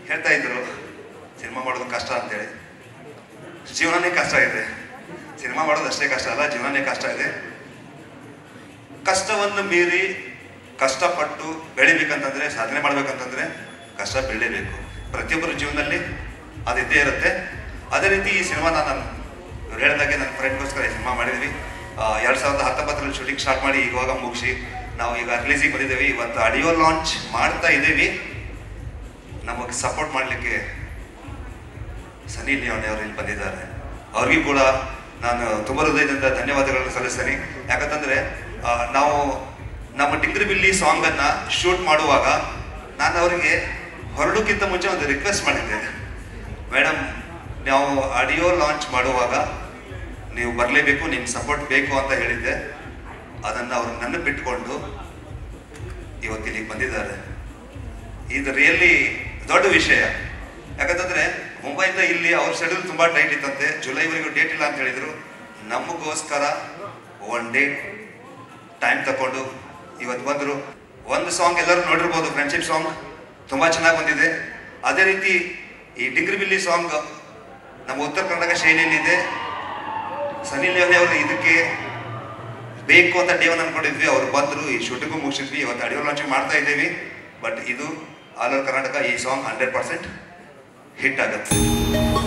ಹೇಳ್ತಾ ಇದ್ರು ಸಿನಿಮಾ ಮಾಡೋದು ಕಷ್ಟ ಅಂತೇಳಿ ಜೀವನನೇ ಕಷ್ಟ ಇದೆ ಸಿನಿಮಾ ಮಾಡೋದು ಅಷ್ಟೇ ಕಷ್ಟ ಅಲ್ಲ ಜೀವನನೇ ಕಷ್ಟ ಇದೆ ಕಷ್ಟವನ್ನು ಮೀರಿ ಕಷ್ಟಪಟ್ಟು ಬೆಳಿಬೇಕಂತಂದ್ರೆ ಸಾಧನೆ ಮಾಡ್ಬೇಕಂತಂದ್ರೆ ಕಷ್ಟ ಬೆಳಿಬೇಕು ಪ್ರತಿಯೊಬ್ಬರ ಜೀವನದಲ್ಲಿ ಅದು ಇದ್ದೇ ಇರುತ್ತೆ ಅದೇ ರೀತಿ ಈ ಸಿನಿಮಾ ನಾನು ಇವ್ರು ಹೇಳಿದಾಗೆ ನನ್ನ ಫ್ರೆಂಡ್ಗೋಸ್ಕರ ಈ ಸಿನಿಮಾ ಮಾಡಿದ್ವಿ ಎರಡು ಸಾವಿರದ ಹತ್ತೊಂಬತ್ತರಲ್ಲಿ ಶೂಟಿಂಗ್ ಸ್ಟಾರ್ಟ್ ಮಾಡಿ ಇವಾಗ ಮುಗಿಸಿ ನಾವು ಈಗ ರಿಲೀಸಿಗೆ ಬಂದಿದ್ದೇವೆ ಇವತ್ತು ಆಡಿಯೋ ಲಾಂಚ್ ಮಾಡ್ತಾ ಇದ್ದೀವಿ ನಮಗೆ ಸಪೋರ್ಟ್ ಮಾಡಲಿಕ್ಕೆ ಸನಿ ಲಿಯೋನಿ ಅವರು ಇಲ್ಲಿ ಬಂದಿದ್ದಾರೆ ಅವ್ರಿಗೂ ಕೂಡ ನಾನು ತುಂಬ ಹೃದಯದಿಂದ ಧನ್ಯವಾದಗಳನ್ನು ಸಲ್ಲಿಸ್ತೇನೆ ಯಾಕಂತಂದ್ರೆ ಆ, ನಾವು ನಮ್ಮ ಟಿಂಗ್ರಿ ಬಿಲ್ಲಿ ಸಾಂಗನ್ನ ಶೂಟ್ ಮಾಡುವಾಗ ನಾನು ಅವರಿಗೆ ಹೊರಡೋಕ್ಕಿಂತ ಮುಂಚೆ ಒಂದು ರಿಕ್ವೆಸ್ಟ್ ಮಾಡಿದ್ದೆ ಮೇಡಮ್ ನಾವು ಆಡಿಯೋ ಲಾಂಚ್ ಮಾಡುವಾಗ ನೀವು ಬರಲೇಬೇಕು ನಿಮ್ಮ ಸಪೋರ್ಟ್ ಬೇಕು ಅಂತ ಹೇಳಿದ್ದೆ ಅದನ್ನು ಅವರು ನನ್ನ ಬಿಟ್ಕೊಂಡು ಇವತ್ತು ಇಲ್ಲಿಗೆ ಬಂದಿದ್ದಾರೆ ಇದು ರಿಯಲಿ ದೊಡ್ಡ ವಿಷಯ ಯಾಕಂತಂದ್ರೆ ಮುಂಬೈಯಿಂದ ಇಲ್ಲಿ ಅವ್ರ ಶೆಡ್ಯೂಲ್ ತುಂಬಾ ಟೈಟ್ ಇತ್ತಂತೆ ಜುಲೈವರೆಗೂ ಡೇಟ್ ಇಲ್ಲ ಅಂತ ಹೇಳಿದ್ರು ನಮಗೋಸ್ಕರ ಒನ್ ಡೇ ಟೈಮ್ ತಕೊಂಡು ಇವತ್ತು ಬಂದರು ಒಂದು ಸಾಂಗ್ ಎಲ್ಲರೂ ನೋಡಿರ್ಬೋದು ಫ್ರೆಂಡ್ಶಿಪ್ ಸಾಂಗ್ ತುಂಬಾ ಚೆನ್ನಾಗಿ ಬಂದಿದೆ ಅದೇ ರೀತಿ ಈ ಡಿಗ್ರಿ ಬಿಲ್ಲಿ ಸಾಂಗ್ ನಮ್ಮ ಉತ್ತರ ಕರ್ನಾಟಕ ಶೈಲಿಯಲ್ಲಿ ಇದೆ ಸನಿ ಲಿಯೋನಿ ಅವರು ಇದಕ್ಕೆ ಬೇಕು ಅಂತ ಡೇವನ್ ಅನ್ಕೊಂಡಿದ್ವಿ ಅವ್ರು ಬಂದರು ಈ ಶೂಟಿಂಗು ಮುಗಿಸಿದ್ವಿ ಇವತ್ತು ಆಡಿಯೋ ಲಾಂಚಿಂಗ್ ಮಾಡ್ತಾ ಇದ್ದೀವಿ ಬಟ್ ಇದು ಆಲ್ ಓವರ್ ಕರ್ನಾಟಕ ಈ ಸಾಂಗ್ ಹಂಡ್ರೆಡ್ ಪರ್ಸೆಂಟ್ ಹಿಟ್ ಆಗುತ್ತೆ